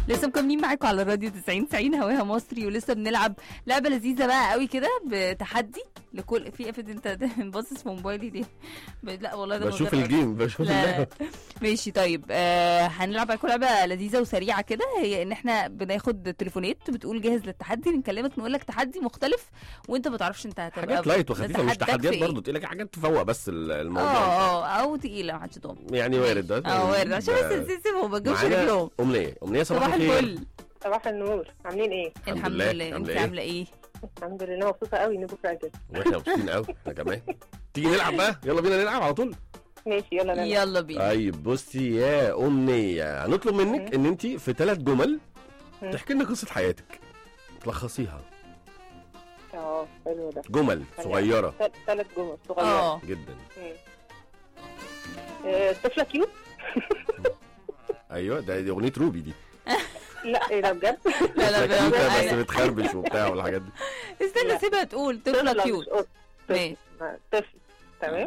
لسه مكملين معاكم على الراديو 90 90 هواها مصري ولسه بنلعب لعبه لذيذه بقى قوي كده بتحدي لكل في افرض انت باصص في موبايلي دي ب- لا والله ده من بشوف غير الجيم بشوف لا اللعبة. ماشي طيب آه هنلعب على كل لعبه لذيذه وسريعه كده هي ان احنا بناخد تليفونات بتقول جاهز للتحدي نكلمك نقول لك تحدي مختلف وانت ما تعرفش انت هتبقى حاجات لايت وخفيفه مش نتحداك تحديات في إيه. برضه تقول لك حاجات تفوق بس ال- اه الموضوع اه او تقيله ما حدش ضامن يعني وارد ده اه وارد عشان بس نسيبهم ما تجيبش معانا رجلهم امنيه امنيه صباح صباح الخير الفل صباح النور عاملين ايه؟ الحمد الحمد لله. لله عاملة انت إيه؟ عامله ايه الحمد لله مبسوطة قوي ان بكرة اجازة واحنا مبسوطين قوي احنا كمان تيجي نلعب بقى يلا بينا نلعب على طول ماشي يلا نلعب يلا بينا طيب بصي يا امنيه هنطلب منك ان انت في ثلاث جمل مم. تحكي لنا قصه حياتك تلخصيها اه حلو ده جمل صغيره ثلاث جمل صغيرة اه جدا مم. آه، طفلة كيوت ايوه ده دي اغنيه روبي دي لا ايه ده بجد لا لا كيوتة بجد. بس بتخربش وبتاع والحاجات دي استنى لا. سيبها تقول طفله مش كيوت قط. طفل ماشي آه، طفل تمام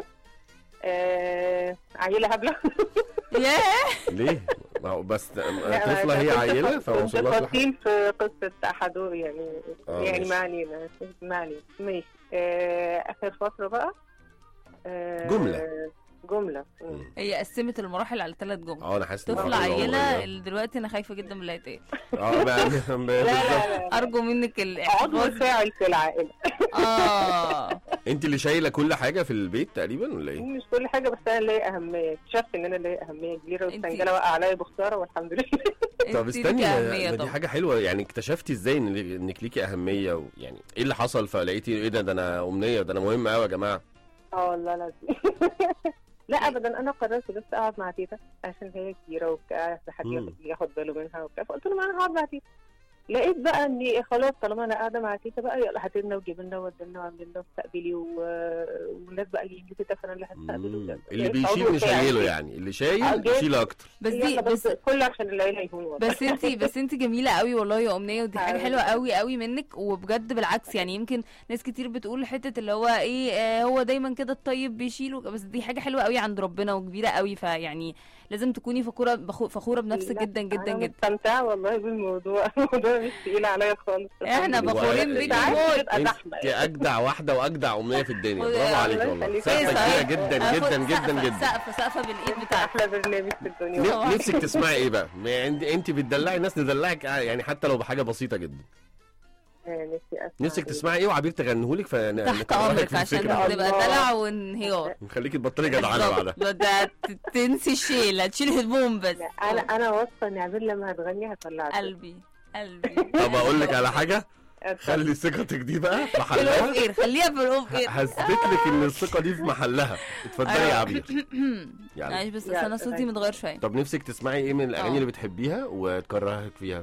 آه، عيلة هبلة ياه ليه؟ ما هو بس لا، طفله هي كنت عيله كنت فوصلت لحاجه تفاصيل في قصة أحدهم يعني آه، يعني ماشي. ما علينا ما علينا ماشي آه، آخر فترة بقى آه، جملة. جملة مم. هي قسمت المراحل على ثلاث جمل اه انا حاسس إن طفل الموضوع عيله غريب. اللي دلوقتي انا خايفه جدا من اللي هيتقال اه بقى لا لا لا ارجو منك عضو الاحتفاظ فاعل في العائلة اه انت اللي شايله كل حاجه في البيت تقريبا ولا ايه؟ مش كل حاجة بس أنا ليا أهمية اكتشفت إن أنا ليا أهمية كبيرة انتي- والسنجلة وقع عليا بخسارة والحمد لله طب انت استني ليكي ما- أهمية ما دي طبعا. حاجه حلوه يعني اكتشفتي ازاي إن لي- انك ليكي اهميه ويعني ايه اللي حصل فلقيتي ايه ده ده انا امنيه ده انا مهم قوي يا جماعه اه والله العظيم لا ابدا انا قررت بس اقعد مع تيتا عشان هي كبيره وبتاع حد مم. ياخد ياخد باله منها وبتاع فقلت له ما انا هقعد مع تيتا لقيت بقى اني خلاص طالما انا قاعده مع تيتا بقى يلا هات لنا وجيب لنا وودي لنا واعمل لنا واستقبلي و- والناس بقى جايين لي تيتا فانا اللي هستقبله مم. وده. اللي لقيت بيشيل عضو نشيله فاعل. يعني اللي آه، شايل جدا. يشيل اكتر بس دي يلا بس بس كله عشان العيله يهون والله. بس انت بس انت جميله قوي والله يا امنيه ودي حاجه حبيبتي. حلوه قوي قوي منك وبجد بالعكس يعني يمكن ناس كتير بتقول حته اللي هو ايه آه هو دايما كده الطيب بيشيل وك- بس دي حاجه حلوه قوي عند ربنا وكبيره قوي فيعني لازم تكوني فخوره بخو- فخوره بنفسك لا، جدا جدا أنا جدا مستمتعه والله بالموضوع الموضوع مش تقيل عليا خالص احنا لله. فخورين وأنا- بيكي ساعات موت بتبقى انت زحمه اجدع واحده واجدع امنيه في الدنيا الله برافو عليك يخليك. والله إيه سقفه صحيح؟ كبيره جدا آخد جدا جدا سقفة- جدا سقفه سقفه بالايد انت بتاعتك احلى برنامج في الدنيا ن- طبعا. نفسك تسمعي ايه بقى؟ ما انت انت بتدلعي الناس ندلعك آه، يعني حتى لو بحاجه بسيطه جدا آه، نفسي اسمع نفسك إيه. تسمعي ايه وعبير تغنيهولك فن تحت نكرهك امرك في عشان الفكرة. الله. تبقى دلع وانهيار نخليكي تبطلي جدعانه بعدها بالظبط. ده ت- تنسي الشيله تشيل هدوم بس لا، انا انا واثقه ان عبير لما هتغني هتطلع قلبي قلبي طب اقول لك على حاجه خلي خلي ثقتك دي بقى في في الاوف محلها اير خليها في الاوف اير هثبت لك ان الثقه دي في محلها اتفضلي يا أيوة. عبير معلش يعني بس يلا، انا صوتي طيب. متغير شويه طب نفسك تسمعي ايه من الاغاني اه. اللي بتحبيها وتكرهك فيها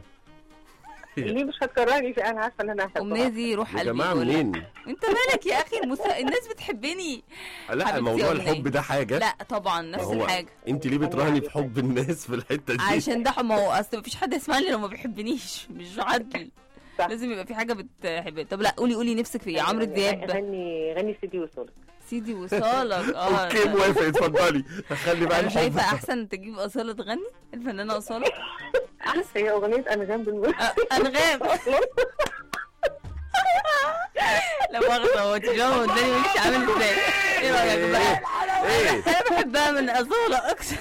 ليه مش هتكرهني في انا عارفه ان انا هحبها امنيه دي روح يا قلبي جماعه بيقولها. منين انت مالك يا اخي المس... الناس بتحبني لا حبيبتي موضوع يا أمنية. الحب ده حاجه لا طبعا ما نفس هو الحاجه انت ليه بتراهني في حب الناس في الحته دي عشان ده ما هو اصل مفيش حد يسمعني لو ما بيحبنيش مش عدل صح. لازم يبقى في حاجه بتحب طب لا قولي قولي نفسك في ايه عمرو دياب غني غني سيدي وصولك سيدي وصالك اه اوكي موافق اتفضلي خلي بقى انا الحب شايفه احسن تجيب اصاله تغني الفنانه اصاله هي اغنيه انغام بالمناسبه آه، انغام لا مؤاخذه هو تجاوب قدامي مش عامل ازاي ايه رايك بقى ايه انا بحبها من اصاله اكتر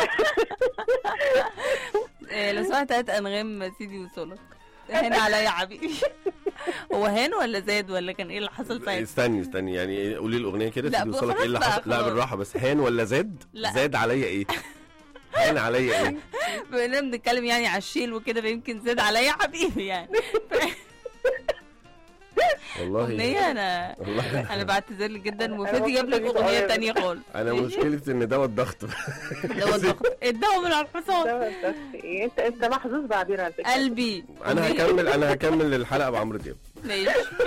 إيه، لو سمحت هات انغام سيدي وصالك هان عليا يا حبيبي هو هان ولا زاد ولا كان ايه اللي حصل ساعتها استني استني يعني إيه، قولي الاغنيه كده لا، سيدي وصلك ايه اللي خلاص بقى، حصل لا خلاص. بالراحه بس هان ولا زاد لا. زاد عليا ايه هان عليا ايه بما اننا بنتكلم يعني على الشيل وكده فيمكن زاد عليا يا حبيبي يعني والله اغنيه انا والله انا بعتذر لك جدا أنا وفادي جاب لك مبسوطة اغنيه جداً. تانية خالص انا مشكلتي ان دوت ضغط اللي هو الضغط اداهم من على الحصان ده بس ايه انت انت محظوظ بعبير على فكره قلبي انا هكمل انا هكمل الحلقه بعمرو دياب ماشي